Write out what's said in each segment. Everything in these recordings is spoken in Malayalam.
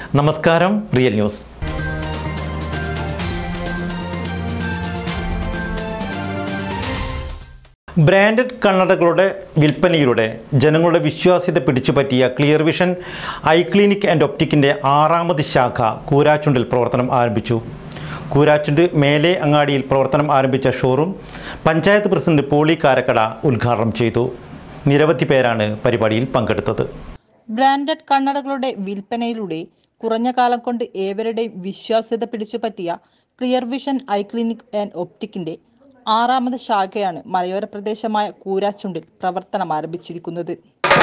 നമസ്കാരം റിയൽ ന്യൂസ് ബ്രാൻഡഡ് കണ്ണടകളുടെ വിൽപ്പനയിലൂടെ ജനങ്ങളുടെ വിശ്വാസ്യത പിടിച്ചുപറ്റിയ clear vision eye clinic and ഒപ്റ്റിക്കിൻ്റെ ആറാമത് ശാഖ കൂരാച്ചുണ്ടിൽ പ്രവർത്തനം ആരംഭിച്ചു കൂരാച്ചുണ്ട് മേലെ അങ്ങാടിയിൽ പ്രവർത്തനം ആരംഭിച്ച ഷോറൂം പഞ്ചായത്ത് പ്രസിഡന്റ് പോളി കാരക്കട ഉദ്ഘാടനം ചെയ്തു നിരവധി പേരാണ് പരിപാടിയിൽ പങ്കെടുത്തത് ബ്രാൻഡഡ് കണ്ണടകളുടെ വിൽപ്പനയിലൂടെ കുറഞ്ഞ കാലം കൊണ്ട് ഏവരുടെയും വിശ്വാസ്യത പിടിച്ചുപറ്റിയ clear vision eye clinic and ഒപ്റ്റിക്കിന്റെ ആറാമത് ശാഖയാണ് മലയോര പ്രദേശമായ കൂരാച്ചുണ്ടിൽ പ്രവർത്തനം ആരംഭിച്ചിരിക്കുന്നത്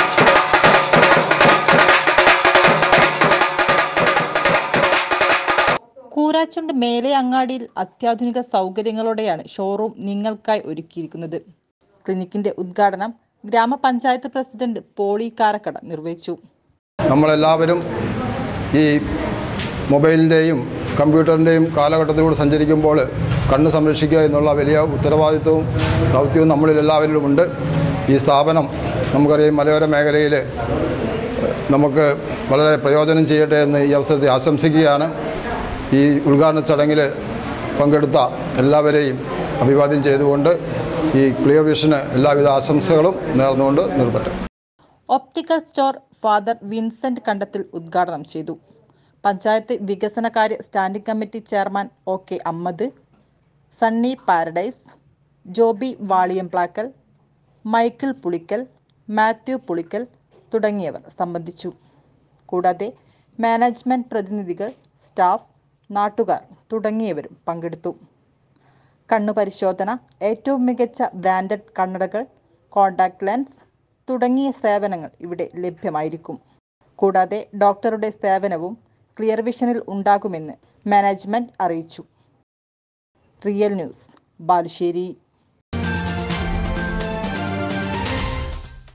കൂരാച്ചുണ്ട് മേലെ അങ്ങാടിയിൽ അത്യാധുനിക സൗകര്യങ്ങളോടെയാണ് ഷോറൂം നിങ്ങൾക്കായി ഒരുക്കിയിരിക്കുന്നത് ക്ലിനിക്കിന്റെ ഉദ്ഘാടനം ഗ്രാമപഞ്ചായത്ത് പ്രസിഡന്റ് പോളി കാരക്കട നിർവഹിച്ചു നമ്മളെല്ലാവരും ഈ മൊബൈലിൻ്റെയും കമ്പ്യൂട്ടറിൻ്റെയും കാലഘട്ടത്തിലൂടെ സഞ്ചരിക്കുമ്പോൾ കണ്ണ് സംരക്ഷിക്കുക എന്നുള്ള വലിയ ഉത്തരവാദിത്വവും ദൗത്യവും നമ്മളിൽ എല്ലാവരിലും ഉണ്ട് ഈ സ്ഥാപനം നമുക്കറിയാം മലയോര മേഖലയിൽ നമുക്ക് വളരെ പ്രയോജനം ചെയ്യട്ടെ എന്ന് ഈ അവസരത്തിൽ ആശംസിക്കുകയാണ് ഈ ഉദ്ഘാടന ചടങ്ങിൽ പങ്കെടുത്ത എല്ലാവരെയും അഭിവാദ്യം ചെയ്തുകൊണ്ട് ഈ ക്ലിയർ വിഷന് എല്ലാവിധ ആശംസകളും നേർന്നുകൊണ്ട് നിർത്തട്ടെ optical store father Vincent Kandathil ഉദ്ഘാടനം ചെയ്തു പഞ്ചായത്ത് വികസനകാര്യ standing committee chairman O K Ammad Sunny Paradise Joby Valiyamplackal Michael Pulickal Mathew Pulickal തുടങ്ങിയവർ സംബന്ധിച്ചു കൂടാതെ മാനേജ്മെന്റ് പ്രതിനിധികൾ സ്റ്റാഫ് നാട്ടുകാർ തുടങ്ങിയവരും പങ്കെടുത്തു കണ്ണുപരിശോധന ഏറ്റവും മികച്ച ബ്രാൻഡഡ് കണ്ണടകൾ കോണ്ടാക്ട് ലെൻസ് തുടങ്ങിയ സേവനങ്ങൾ ഇവിടെ ലഭ്യമായിരിക്കും കൂടാതെ ഡോക്ടറുടെ സേവനവും ക്ലിയർ വിഷനിൽ ഉണ്ടാകുമെന്ന് മാനേജ്മെന്റ് അറിയിച്ചു റിയൽ ന്യൂസ് ബാലുശ്ശേരി